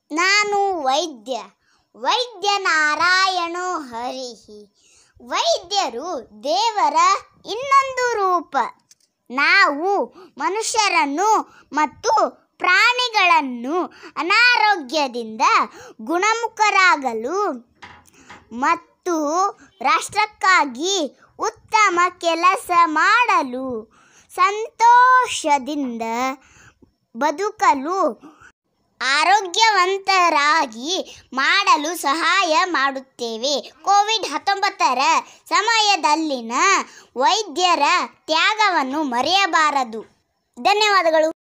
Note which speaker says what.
Speaker 1: ನಾನು ವೈದ್ಯ ವೈದ್ಯ ನಾರಾಯಣೋ ಹರಿಹಿ ವೈದ್ಯರು ದೇವರ ಇನ್ನೊಂದು ರೂಪ ನಾವು ಮನುಷ್ಯರನ್ನು ಮತ್ತು ಪ್ರಾಣಿಗಳನ್ನು ಅನಾರೋಗ್ಯದಿಂದ ಗುಣಮುಖರಾಗಲು ಮತ್ತು ರಾಷ್ಟ್ರಕ್ಕಾಗಿ ಉತ್ತಮ ಕೆಲಸ ಮಾಡಲು ಸಂತೋಷದಿಂದ ಬದುಕಲು ಆರೋಗ್ಯವಂತರಾಗಿ ಮಾಡಲು ಸಹಾಯ ಮಾಡುತ್ತೇವೆ ಕೋವಿಡ್ ಹತ್ತೊಂಬತ್ತರ ಸಮಯದಲ್ಲಿನ ವೈದ್ಯರ ತ್ಯಾಗವನ್ನು ಮರೆಯಬಾರದು ಧನ್ಯವಾದಗಳು